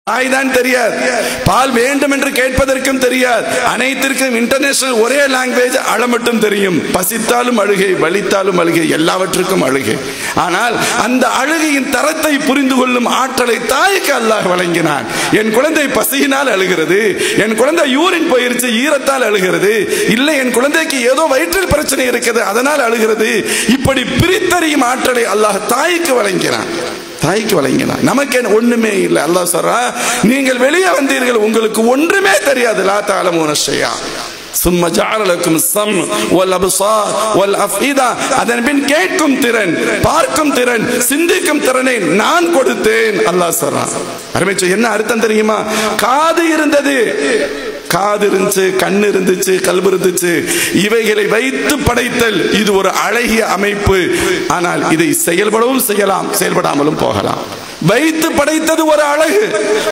தாய் தான் தெரியாது பால் வேண்டும் என்று கேட்பதற்கும் தெரியாது அனைத்திற்கும் இன்டர்நேஷனல் ஒரே லாங்குவேஜ் அழ மட்டும் தெரியும் பசித்தாலும் அழுகை வலித்தாலும் அழுகை எல்லாவற்றுக்கும் அழுகை ஆனால் அந்த அழுகையின் தரத்தை புரிந்து கொள்ளும் ஆற்றலை தாய்க்கு அல்லாஹ் வழங்கினான் என் குழந்தை பசியினால் அழுகிறது என் குழந்தை யூரின் போயிருச்சு ஈரத்தால் அழுகிறது இல்லை என் குழந்தைக்கு ஏதோ வயிற்றில் பிரச்சனை இருக்குது அதனால் அழுகிறது இப்படி பிரித்தறியும் ஆற்றலை அல்லாஹ் தாய்க்கு வழங்கினான் தாய்க்கு வழங்கினான் நமக்கு என்ன ஒண்ணுமே இல்லை அல்லாஹ் சொல்றா நீங்கள் வெளியே வந்தீர்கள் உங்களுக்கு ஒன்றுமே தெரியாது லா தாலமூன ஷையா ثم جعل لكم السمع والابصار والافئده அதன் பின் கேட்கும் திறன் பார்க்கும் திறன் சிந்திக்கும் திறனை நான் கொடுத்தேன் அல்லாஹ் சொல்றான் அருமை என்ன அர்த்தம் தெரியுமா காது இருந்தது காது இருந்துச்சு கண் இருந்துச்சு கல்வி இருந்துச்சு இவைகளை வைத்து படைத்தல் இது ஒரு அழகிய அமைப்பு ஆனால் இதை செயல்படவும் செய்யலாம் செயல்படாமலும் போகலாம் வைத்து படைத்தது ஒரு அழகு